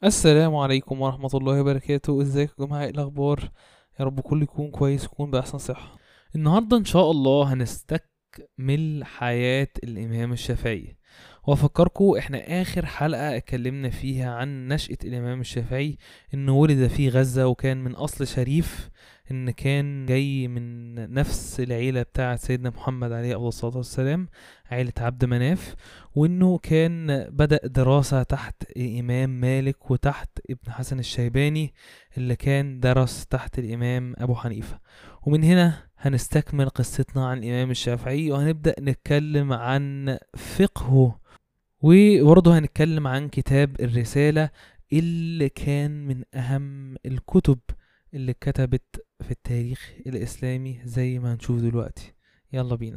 السلام عليكم ورحمة الله وبركاته ازيكم يا جماعة ايه الأخبار يا رب كل يكون كويس ويكون بأحسن صحة النهاردة إن شاء الله هنستكمل حياة الإمام الشافعي وأفكركم إحنا آخر حلقة اتكلمنا فيها عن نشأة الإمام الشافعي إنه ولد في غزة وكان من أصل شريف إن كان جاي من نفس العيلة بتاعة سيدنا محمد عليه أفضل الصلاة والسلام عيلة عبد مناف وإنه كان بدأ دراسة تحت الإمام مالك وتحت ابن حسن الشيباني اللي كان درس تحت الإمام أبو حنيفة ومن هنا هنستكمل قصتنا عن الإمام الشافعي وهنبدأ نتكلم عن فقهه وبرضه هنتكلم عن كتاب الرسالة اللي كان من أهم الكتب اللي اتكتبت في التاريخ الإسلامي زي ما هنشوف دلوقتي يلا بينا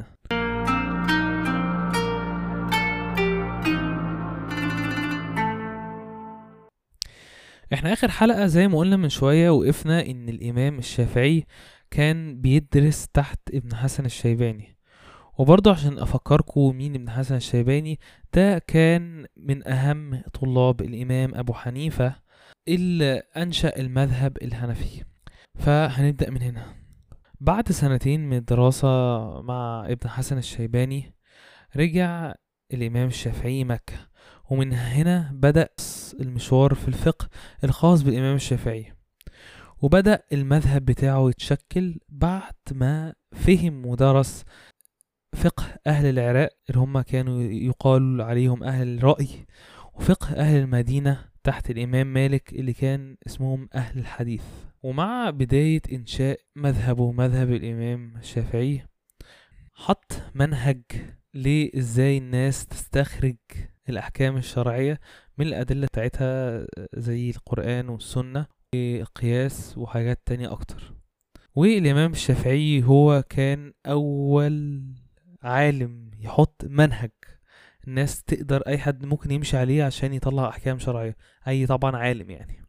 احنا اخر حلقة زي ما قلنا من شوية وقفنا ان الامام الشافعي كان بيدرس تحت ابن حسن الشيباني وبرضه عشان افكركم مين ابن حسن الشيباني ده كان من اهم طلاب الامام ابو حنيفة اللي انشأ المذهب الحنفي فهنبدأ من هنا بعد سنتين من الدراسة مع ابن حسن الشيباني رجع الإمام الشافعي مكة ومن هنا بدأ المشوار في الفقه الخاص بالإمام الشافعي وبدأ المذهب بتاعه يتشكل بعد ما فهم ودرس فقه أهل العراق اللي هم كانوا يقال عليهم أهل الرأي وفقه أهل المدينة تحت الإمام مالك اللي كان اسمهم أهل الحديث ومع بداية إنشاء مذهبه مذهب الإمام الشافعي حط منهج لإزاي الناس تستخرج الأحكام الشرعية من الأدلة بتاعتها زي القرآن والسنة والقياس وحاجات تانية أكتر والإمام الشافعي هو كان أول عالم يحط منهج الناس تقدر أي حد ممكن يمشي عليه عشان يطلع أحكام شرعية أي طبعا عالم يعني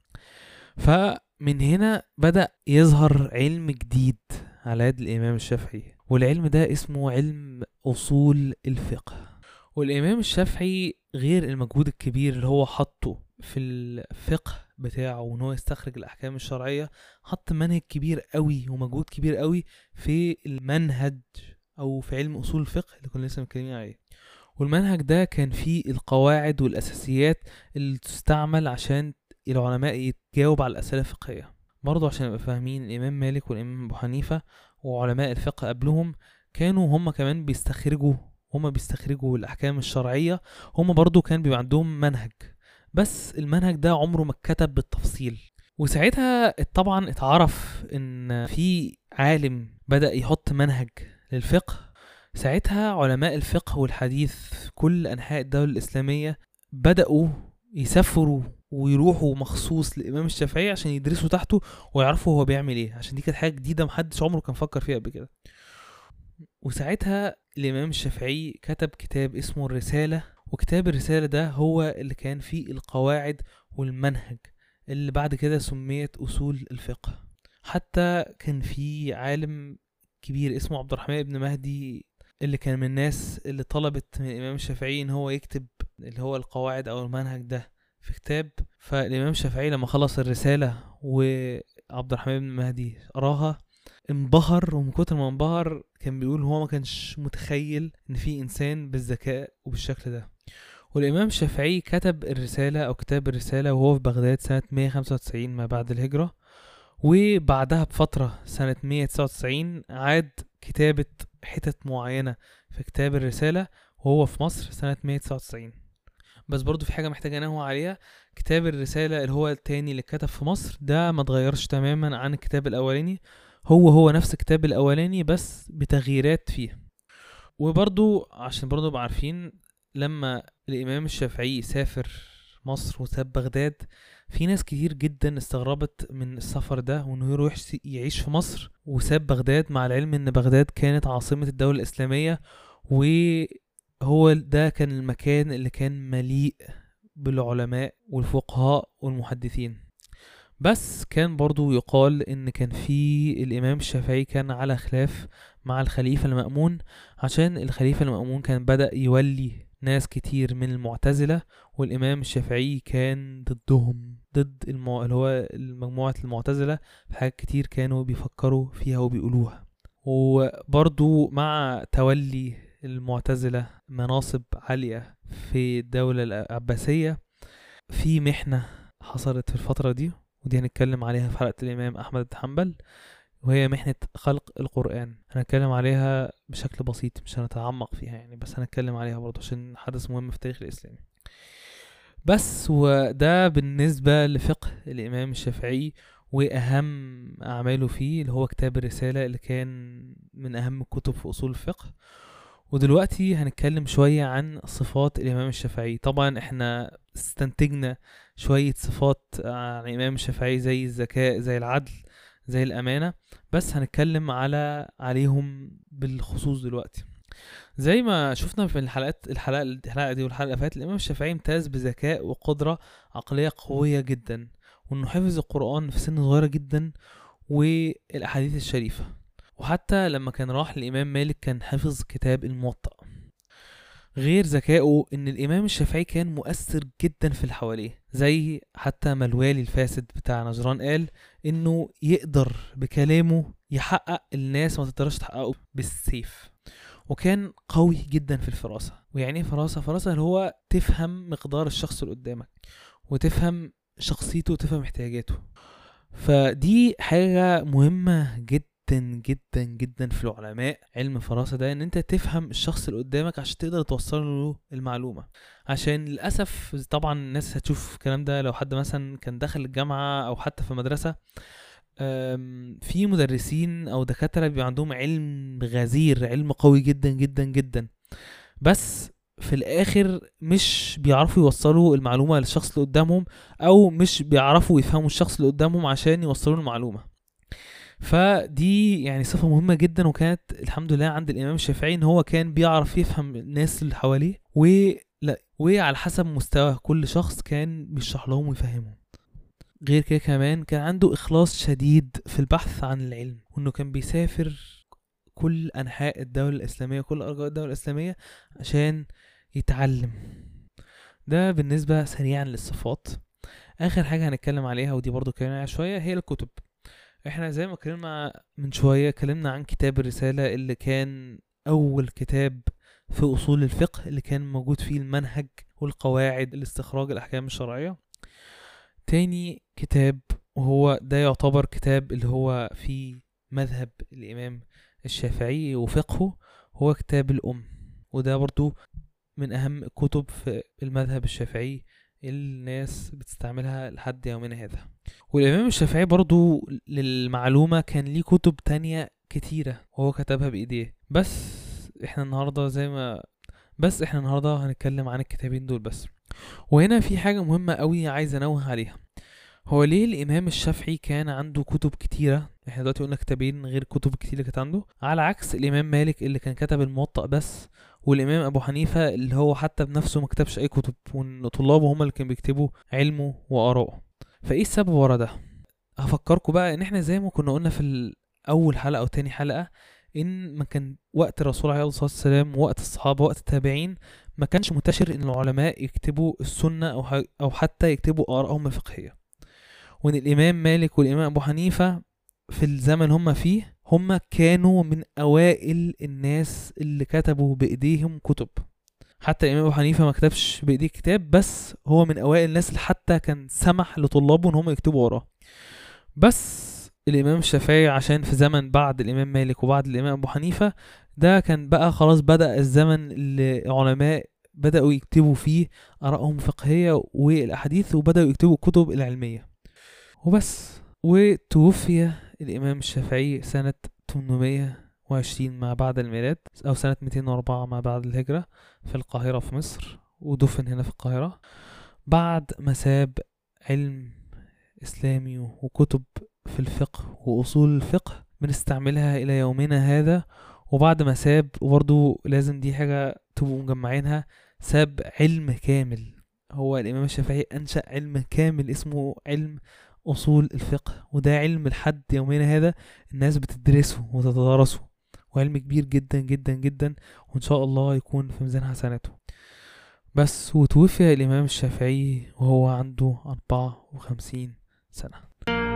فمن هنا بدأ يظهر علم جديد على يد الإمام الشافعي والعلم ده اسمه علم أصول الفقه والإمام الشافعي غير المجهود الكبير اللي هو حطه في الفقه بتاعه وان هو يستخرج الأحكام الشرعية حط منهج كبير قوي ومجهود كبير قوي في المنهج أو في علم أصول الفقه اللي كنا لسه متكلمين عليه والمنهج ده كان فيه القواعد والأساسيات اللي تستعمل عشان العلماء يتجاوب على الأسئلة الفقهية برضه عشان نبقى فاهمين الإمام مالك والإمام أبو حنيفة وعلماء الفقه قبلهم كانوا هم كمان بيستخرجوا هما بيستخرجوا الأحكام الشرعية هما برضو كان بيبقى عندهم منهج بس المنهج ده عمره ما اتكتب بالتفصيل وساعتها طبعا اتعرف ان في عالم بدأ يحط منهج للفقه ساعتها علماء الفقه والحديث في كل أنحاء الدولة الإسلامية بدأوا يسافروا ويروحوا مخصوص للإمام الشافعي عشان يدرسوا تحته ويعرفوا هو بيعمل ايه عشان دي كانت حاجة جديدة محدش عمره كان فكر فيها قبل كده وساعتها الإمام الشافعي كتب كتاب اسمه الرسالة وكتاب الرسالة ده هو اللي كان فيه القواعد والمنهج اللي بعد كده سميت أصول الفقه حتى كان في عالم كبير اسمه عبد الرحمن بن مهدي اللي كان من الناس اللي طلبت من الإمام الشافعي إن هو يكتب اللي هو القواعد أو المنهج ده في كتاب فالإمام الشافعي لما خلص الرسالة وعبد الرحمن بن مهدي قراها انبهر ومن كتر ما انبهر كان بيقول هو ما كانش متخيل ان في انسان بالذكاء وبالشكل ده والامام الشافعي كتب الرسالة او كتاب الرسالة وهو في بغداد سنة 195 ما بعد الهجرة وبعدها بفترة سنة 199 عاد كتابة حتت معينة في كتاب الرسالة وهو في مصر سنة 199 بس برضو في حاجة محتاجة انوه عليها كتاب الرسالة اللي هو التاني اللي اتكتب في مصر ده ما اتغيرش تماما عن الكتاب الاولاني هو هو نفس الكتاب الاولاني بس بتغييرات فيه وبرضو عشان برضو نبقى عارفين لما الامام الشافعي سافر مصر وساب بغداد في ناس كتير جدا استغربت من السفر ده وانه يروح يعيش في مصر وساب بغداد مع العلم ان بغداد كانت عاصمة الدولة الاسلامية وهو ده كان المكان اللي كان مليء بالعلماء والفقهاء والمحدثين بس كان برضو يقال ان كان في الامام الشافعي كان على خلاف مع الخليفة المأمون عشان الخليفة المأمون كان بدأ يولي ناس كتير من المعتزلة والامام الشافعي كان ضدهم ضد المو... اللي هو مجموعة المعتزلة في حاجات كتير كانوا بيفكروا فيها وبيقولوها وبرضو مع تولي المعتزلة مناصب عالية في الدولة العباسية في محنة حصلت في الفترة دي ودي هنتكلم عليها في حلقة الإمام أحمد بن حنبل وهي محنة خلق القرآن هنتكلم عليها بشكل بسيط مش هنتعمق فيها يعني بس هنتكلم عليها برضه عشان حدث مهم في التاريخ الإسلامي بس وده بالنسبة لفقه الإمام الشافعي وأهم أعماله فيه اللي هو كتاب الرسالة اللي كان من أهم الكتب في أصول الفقه ودلوقتي هنتكلم شوية عن صفات الإمام الشافعي طبعا احنا استنتجنا شوية صفات عن الإمام الشافعي زي الذكاء زي العدل زي الأمانة بس هنتكلم على عليهم بالخصوص دلوقتي زي ما شفنا في الحلقات الحلقة الحلقة دي والحلقة اللي فاتت الإمام الشافعي امتاز بذكاء وقدرة عقلية قوية جدا وإنه حفظ القرآن في سن صغيرة جدا والأحاديث الشريفة وحتى لما كان راح للإمام مالك كان حافظ كتاب الموطأ غير ذكائه ان الامام الشافعي كان مؤثر جدا في اللي حواليه زي حتى ما الوالي الفاسد بتاع نجران قال انه يقدر بكلامه يحقق الناس ما تقدرش تحققه بالسيف وكان قوي جدا في الفراسة ويعني ايه فراسة فراسة اللي هو تفهم مقدار الشخص اللي قدامك وتفهم شخصيته وتفهم احتياجاته فدي حاجة مهمة جدا جدا جدا في العلماء علم الفراسة ده ان انت تفهم الشخص اللي قدامك عشان تقدر توصل له المعلومة عشان للأسف طبعا الناس هتشوف الكلام ده لو حد مثلا كان دخل الجامعة او حتى في المدرسة في مدرسين او دكاترة بيبقى عندهم علم غزير علم قوي جدا جدا جدا بس في الاخر مش بيعرفوا يوصلوا المعلومة للشخص اللي قدامهم او مش بيعرفوا يفهموا الشخص اللي قدامهم عشان يوصلوا المعلومة فدي يعني صفة مهمة جدا وكانت الحمد لله عند الإمام الشافعي إن هو كان بيعرف يفهم الناس اللي حواليه و لا وعلى حسب مستوى كل شخص كان بيشرح لهم ويفهمهم غير كده كمان كان عنده إخلاص شديد في البحث عن العلم وإنه كان بيسافر كل أنحاء الدولة الإسلامية كل أرجاء الدولة الإسلامية عشان يتعلم ده بالنسبة سريعا للصفات آخر حاجة هنتكلم عليها ودي برضو كلمنا شوية هي الكتب احنا زي ما اتكلمنا من شوية اتكلمنا عن كتاب الرسالة اللي كان أول كتاب في أصول الفقه اللي كان موجود فيه المنهج والقواعد الاستخراج الأحكام الشرعية تاني كتاب وهو ده يعتبر كتاب اللي هو في مذهب الإمام الشافعي وفقهه هو كتاب الأم وده برضو من أهم الكتب في المذهب الشافعي الناس بتستعملها لحد يومنا هذا والإمام الشافعي برضو للمعلومة كان ليه كتب تانية كتيرة وهو كتبها بإيديه بس احنا النهاردة زي ما بس احنا النهاردة هنتكلم عن الكتابين دول بس وهنا في حاجة مهمة قوي عايز انوه عليها هو ليه الامام الشافعي كان عنده كتب كتيرة احنا دلوقتي قلنا كتابين غير كتب كتيرة اللي كانت عنده على عكس الامام مالك اللي كان كتب الموطأ بس والامام ابو حنيفة اللي هو حتى بنفسه ما كتبش اي كتب وان طلابه هم اللي كانوا بيكتبوا علمه واراءه فايه السبب ورا ده هفكركم بقى ان احنا زي ما كنا قلنا في اول حلقة او تاني حلقة ان ما كان وقت الرسول عليه الصلاه والسلام وقت الصحابه وقت التابعين ما كانش منتشر ان العلماء يكتبوا السنه او او حتى يكتبوا ارائهم الفقهيه وان الامام مالك والامام ابو حنيفه في الزمن هم فيه هم كانوا من اوائل الناس اللي كتبوا بايديهم كتب حتى الامام ابو حنيفه ما كتبش بايديه كتاب بس هو من اوائل الناس اللي حتى كان سمح لطلابه ان هم يكتبوا وراه بس الامام الشافعي عشان في زمن بعد الامام مالك وبعد الامام ابو حنيفه ده كان بقى خلاص بدا الزمن اللي العلماء بداوا يكتبوا فيه ارائهم الفقهيه والاحاديث وبداوا يكتبوا الكتب العلميه وبس وتوفي الامام الشافعي سنه 820 ما بعد الميلاد او سنه 204 ما بعد الهجره في القاهره في مصر ودفن هنا في القاهره بعد ما ساب علم اسلامي وكتب في الفقه وأصول الفقه بنستعملها إلى يومنا هذا وبعد ما ساب وبرضه لازم دي حاجة تبقوا مجمعينها ساب علم كامل هو الإمام الشافعي أنشأ علم كامل اسمه علم أصول الفقه وده علم لحد يومنا هذا الناس بتدرسه وتتدارسه وعلم كبير جدا جدا جدا وإن شاء الله يكون في ميزان حسناته بس وتوفي الإمام الشافعي وهو عنده أربعة وخمسين سنة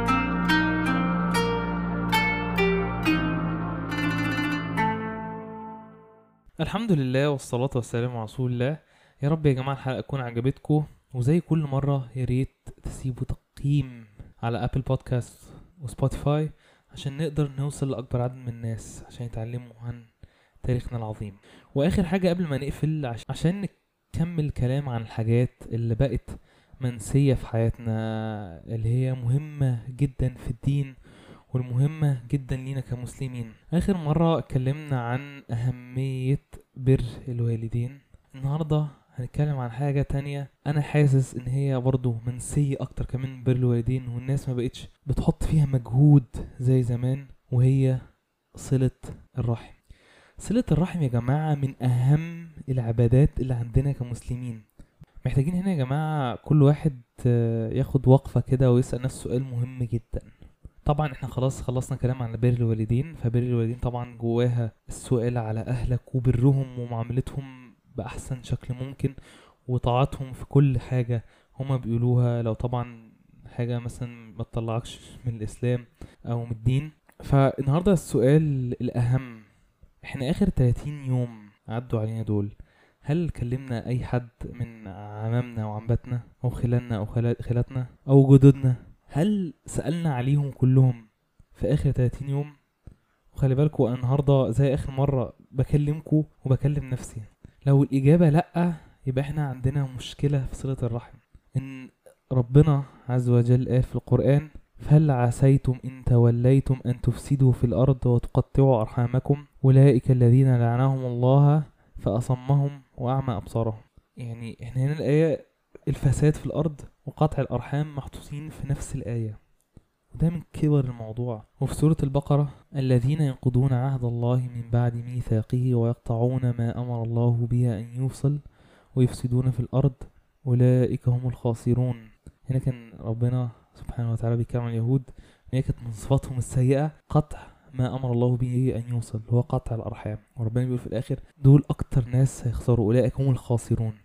الحمد لله والصلاة والسلام على رسول الله يا رب يا جماعة الحلقة تكون عجبتكم وزي كل مرة يا ريت تسيبوا تقييم على أبل بودكاست وسبوتيفاي عشان نقدر نوصل لأكبر عدد من الناس عشان يتعلموا عن تاريخنا العظيم وآخر حاجة قبل ما نقفل عش- عشان نكمل كلام عن الحاجات اللي بقت منسية في حياتنا اللي هي مهمة جدا في الدين والمهمة جدا لينا كمسلمين آخر مرة اتكلمنا عن أهمية بر الوالدين النهاردة هنتكلم عن حاجة تانية أنا حاسس إن هي برضو منسية أكتر كمان من بر الوالدين والناس ما بقتش بتحط فيها مجهود زي زمان وهي صلة الرحم صلة الرحم يا جماعة من أهم العبادات اللي عندنا كمسلمين محتاجين هنا يا جماعة كل واحد آه، ياخد وقفة كده ويسأل نفسه سؤال مهم جدا طبعا احنا خلاص خلصنا كلام عن بر الوالدين فبر الوالدين طبعا جواها السؤال على اهلك وبرهم ومعاملتهم باحسن شكل ممكن وطاعتهم في كل حاجة هما بيقولوها لو طبعا حاجة مثلا ما تطلعكش من الاسلام او من الدين فالنهاردة السؤال الاهم احنا اخر 30 يوم عدوا علينا دول هل كلمنا اي حد من عمامنا وعماتنا او خلاننا او خلا- خالاتنا او جدودنا هل سألنا عليهم كلهم في آخر 30 يوم وخلي بالكوا أنا النهاردة زي آخر مرة بكلمكوا وبكلم نفسي لو الإجابة لأ يبقى احنا عندنا مشكلة في صلة الرحم إن ربنا عز وجل قال في القرآن فهل عسيتم إن توليتم أن تفسدوا في الأرض وتقطعوا أرحامكم أولئك الذين لعنهم الله فأصمهم وأعمى أبصارهم يعني احنا هنا الآية الفساد في الأرض وقطع الأرحام محطوطين في نفس الآية وده من كبر الموضوع وفي سورة البقرة الذين ينقضون عهد الله من بعد ميثاقه ويقطعون ما أمر الله به أن يوصل ويفسدون في الأرض أولئك هم الخاسرون هنا كان ربنا سبحانه وتعالى بيتكلم عن اليهود إن هي كانت من صفاتهم السيئة قطع ما أمر الله به أن يوصل هو قطع الأرحام وربنا بيقول في الآخر دول أكتر ناس هيخسروا أولئك هم الخاسرون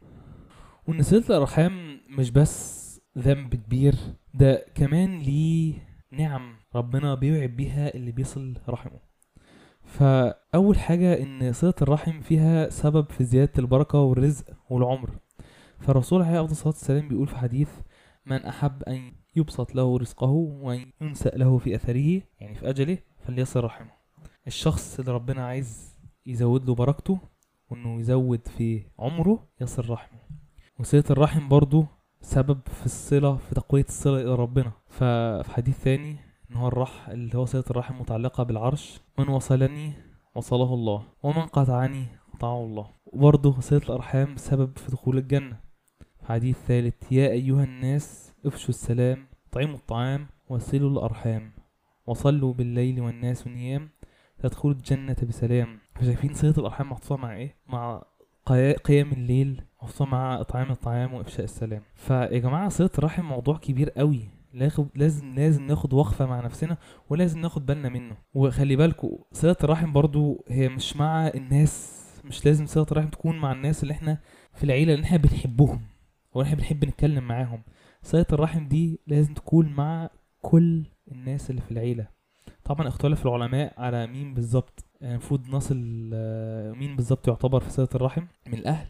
وان صلة الارحام مش بس ذنب كبير ده كمان ليه نعم ربنا بيوعد بيها اللي بيصل رحمه فاول حاجة ان صلة الرحم فيها سبب في زيادة البركة والرزق والعمر فالرسول عليه افضل الصلاة والسلام بيقول في حديث من احب ان يبسط له رزقه وان ينسأ له في اثره يعني في اجله فليصل رحمه الشخص اللي ربنا عايز يزود له بركته وانه يزود في عمره يصل رحمه وصلة الرحم برضو سبب في الصلة في تقوية الصلة إلى ربنا ففي حديث ثاني إن هو الرح اللي هو صلة الرحم متعلقة بالعرش من وصلني وصله الله ومن قطعني قطعه الله وبرضه صلة الأرحام سبب في دخول الجنة في حديث ثالث يا أيها الناس افشوا السلام طعموا الطعام وصلوا الأرحام وصلوا بالليل والناس نيام تدخلوا الجنة بسلام شايفين صلة الأرحام محطوطة مع إيه؟ مع قيا- قيام الليل خصوصا مع اطعام الطعام وافشاء السلام فيا جماعه صله الرحم موضوع كبير قوي لاخد- لازم لازم ناخد وقفه مع نفسنا ولازم ناخد بالنا منه وخلي بالكوا صله الرحم برضو هي مش مع الناس مش لازم صله الرحم تكون مع الناس اللي احنا في العيله اللي احنا بنحبهم او احنا بنحب نتكلم معاهم صله الرحم دي لازم تكون مع كل الناس اللي في العيله طبعا اختلف العلماء على مين بالظبط يعني المفروض نصل آه، مين بالظبط يعتبر في صله الرحم من الاهل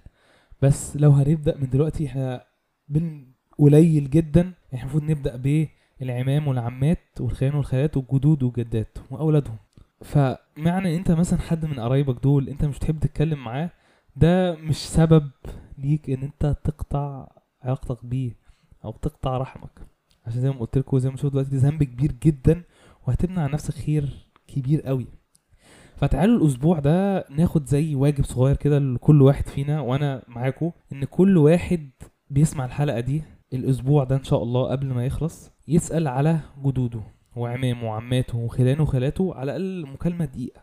بس لو هنبدا من دلوقتي احنا بن قليل جدا احنا المفروض نبدا بالعمام والعمات والخيان والخالات والجدود والجدات واولادهم فمعنى ان انت مثلا حد من قرايبك دول انت مش بتحب تتكلم معاه ده مش سبب ليك ان انت تقطع علاقتك بيه او تقطع رحمك عشان زي ما قلت لكم زي ما شفتوا دلوقتي ده ذنب كبير جدا وهتمنع عن نفسك خير كبير قوي فتعالوا الاسبوع ده ناخد زي واجب صغير كده لكل واحد فينا وانا معاكم ان كل واحد بيسمع الحلقه دي الاسبوع ده ان شاء الله قبل ما يخلص يسال على جدوده وعمامه وعماته وخلانه وخالاته على الاقل مكالمه دقيقه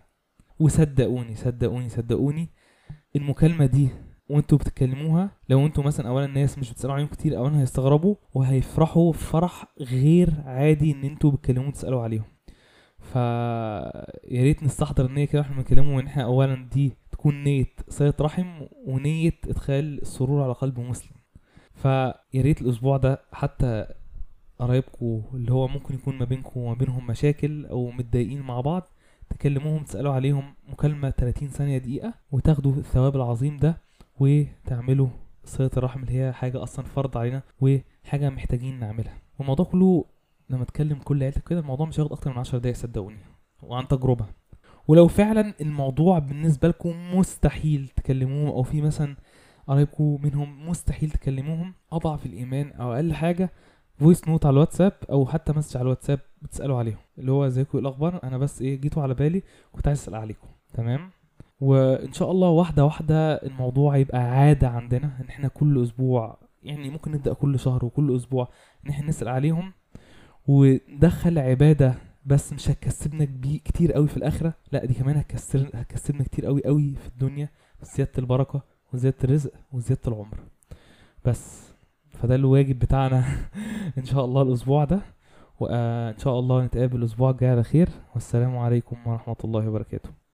وصدقوني صدقوني صدقوني المكالمه دي وانتوا بتتكلموها لو انتوا مثلا اولا ناس مش بتسالوا عليهم كتير اولا هيستغربوا وهيفرحوا فرح غير عادي ان انتوا بتكلموا تسالوا عليهم ف يا ريت نستحضر النية كده واحنا بنتكلموا ان احنا اولا دي تكون تكون نية صلة رحم ونية إدخال السرور على قلب مسلم فيا ريت الأسبوع ده حتى قرايبكم اللي هو ممكن يكون ما بينكم وما بينهم مشاكل أو متضايقين مع بعض تكلموهم تسألوا عليهم مكالمة 30 ثانية دقيقة وتاخدوا الثواب العظيم ده وتعملوا صلة الرحم اللي هي حاجة أصلا فرض علينا وحاجة محتاجين نعملها والموضوع كله لما اتكلم كل عيلتك كده الموضوع مش هياخد أكتر من 10 دقايق صدقوني وعن تجربة ولو فعلا الموضوع بالنسبة لكم مستحيل تكلموهم أو في مثلا قرايبكم منهم مستحيل تكلموهم أضعف الإيمان أو أقل حاجة فويس نوت على الواتساب او حتى مسج على الواتساب بتسالوا عليهم اللي هو ازيكم ايه الاخبار انا بس ايه جيتوا على بالي كنت عايز اسال عليكم تمام وان شاء الله واحده واحده الموضوع يبقى عاده عندنا ان احنا كل اسبوع يعني ممكن نبدا كل شهر وكل اسبوع ان احنا نسال عليهم وندخل عباده بس مش هتكسبنا كبي- كتير قوي في الاخره لا دي كمان هتكسر هتكسبنا كتير قوي قوي في الدنيا زياده البركه وزياده الرزق وزياده العمر بس فده الواجب بتاعنا ان شاء الله الاسبوع ده وان شاء الله نتقابل الاسبوع الجاي على خير والسلام عليكم ورحمه الله وبركاته